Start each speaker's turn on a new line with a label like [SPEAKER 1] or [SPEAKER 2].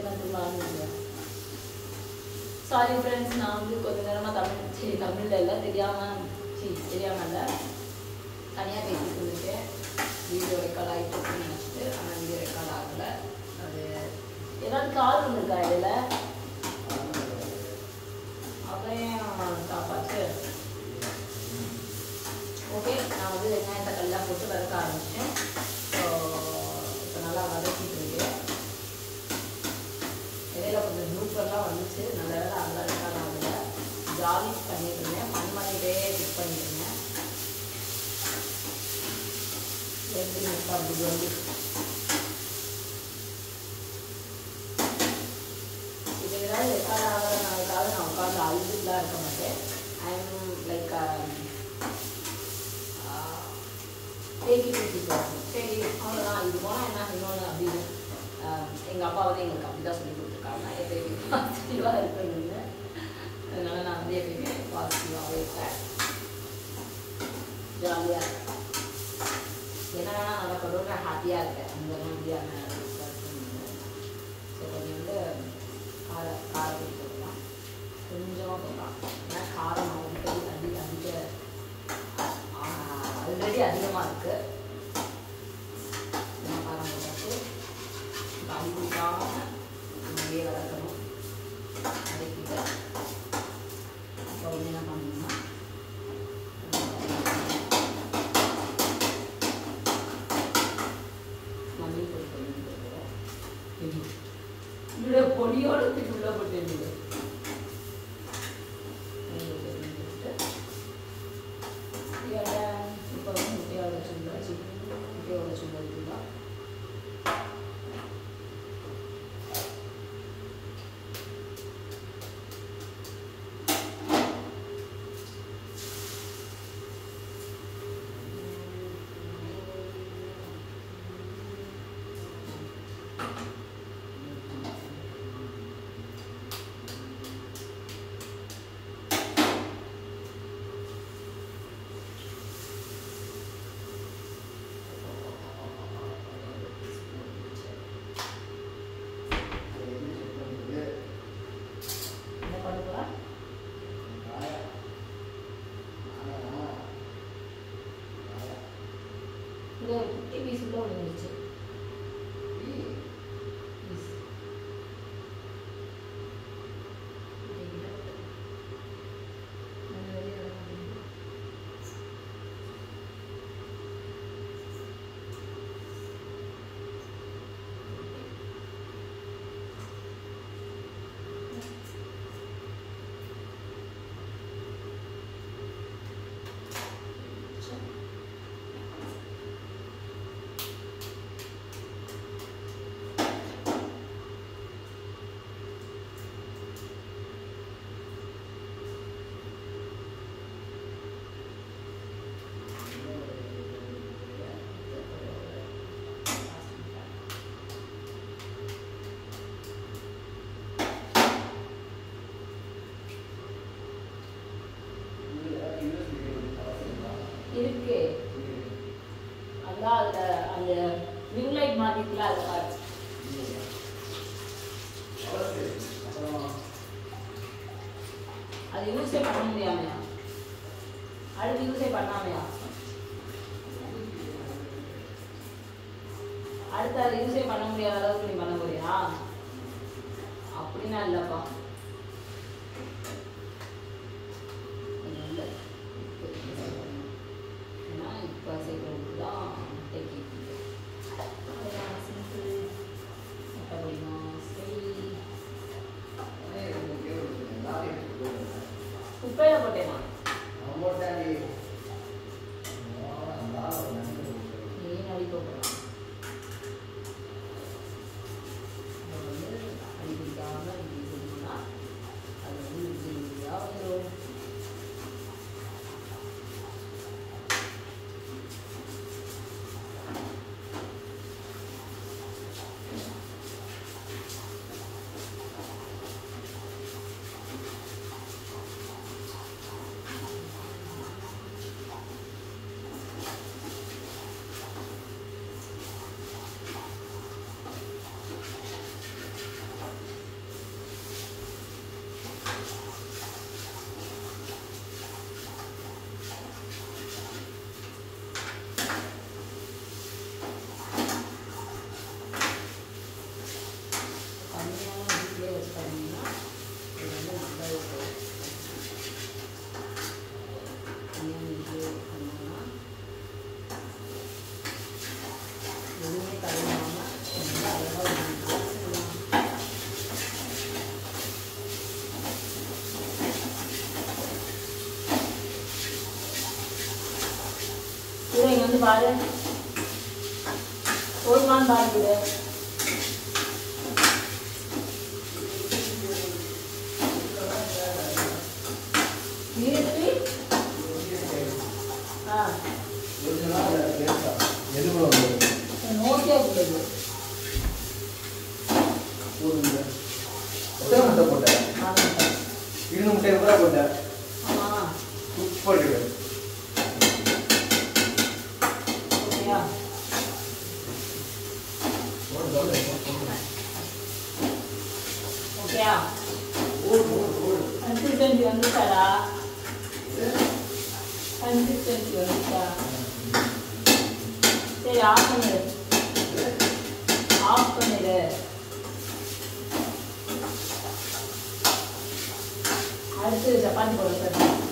[SPEAKER 1] என்னத்துக்கு sorry friends நான் வந்து கொஞ்ச நேரமாக தமிழ் சரி தமிழில் இல்லை தெரியாமல் சரி தெரியாமல் இல்லை தனியாக பேசிட்டு இருந்துட்டேன் வீடியோ ரெக்கார்ட் ஆகிட்டு இருக்குன்னு நினச்சிட்டு ஆனால் வீடியோ ரெக்கார்ட் ஆகலை அது ஏதாவது கால் வந்திருக்கா இதில் அப்புறம் காப்பாற்று ஓகே நான் வந்து வெங்காயத்தை கல்லாம் போட்டு வதக்க ஆரம்பிச்சிட்டேன் ஸோ இப்போ நல்லா வதக்கிட்டு இருக்கேன் இடையில கொஞ்சம் ப்ளூப்பர்லாம் வந்துச்சு நல்ல வேலை அந்த ரெக்கார்ட் ஆகல ஜாலிஸ் பண்ணிட்டு இருந்தேன் மண் பண்ணிட்டே டிக் பண்ணிட்டு இருந்தேன் எப்படி இருக்கா அப்படி வந்து இது ஏதாவது ரெக்கார்ட் ஆகிறதுனால நான் உட்காந்து அழுதுலாம் இருக்க மாட்டேன் I am like take it it சரி அவ்வளோதான் இது போனால் என்ன இன்னொன்று அப்படின்னு எங்கள் அப்பா வந்து எங்களுக்கு அப்படி தான் சொல்லி கொடுத்துருக்காங்க நான் எப்பயுமே பாசிட்டிவாக இருக்கணும்னு அதனால நான் வந்து எப்பயுமே பாசிட்டிவாகவே இருப்பேன் ஜாலியாக இருக்கேன் என்ன வேணால் நடக்கணும் நான் ஹாப்பியாக இருக்கேன் அந்த மாதிரியான ஸோ கொஞ்சம் வந்து கார காரத்துக்கு போடலாம் கொஞ்சமாக போடலாம் ஏன்னா காரம் அடிக்கடி அடி அதிக ஆல்ரெடி அதிகமாக இருக்குது காரம் போட்டாச்சு காய் கொடுக்காம அப்படியே வளர்க்கணும் வதக்கிட்டு அப்புறம் வந்து என்ன பண்ணணும்னா மல்லி பொடி கொஞ்சம் போட்டுக்கிறோம் இதோட பொடியோட தூக்கி உள்ள போட்டு இருந்தது இப்போ வந்து முட்டையோட சுண்டா முட்டையோட சுண்டா இருக்குதா என்ன பண்ண போறா இந்த குட்டி பீஸ் உள்ள விழுந்துருச்சு பீஸ் இருக்கு அதான் அதுல அந்த ரிங் லைட் மாட்டிருக்குல அதை பாரு அது யூஸே பண்ண முடியாமையா அடுத்து யூஸே பண்ணாமையா அடுத்து அதை யூஸே பண்ண முடியாத அளவுக்கு நீ பண்ண போறியா அப்படின்னா இல்லப்பா கொஞ்சம் இல்லை. ஏன்னா இப்போ சேர்க்கறதுக்கு தான் டெக்னிக் அவ்வளோதான் சிம்பிள் அப்படின்னா சரி குப்பையில போட்டேனா நீ நடி போட்டலாம் அடி பிடிக்காம இப்படி செஞ்சோம்னா பாரு போதுமான்னு பாரு விடு நீர்த்தி ஆ
[SPEAKER 2] எது கூட வந்தது
[SPEAKER 1] நோக்கியா உள்ளது
[SPEAKER 2] போதுங்க எத்தனை முட்டை போட்ட இருந்த முட்டை எவ்வளோ போட்ட
[SPEAKER 1] ஆமா
[SPEAKER 2] சூப்பர் இருக்கு
[SPEAKER 1] ஓகேயா ஓகேயா கன்சிஸ்டன்சி வந்துச்சாடா கன்சிஸ்டன்சி வந்துச்சா சரி ஆஃப் பண்ணிடு ஆஃப் பண்ணிடு அடுத்து சப்பாத்தி போட சார்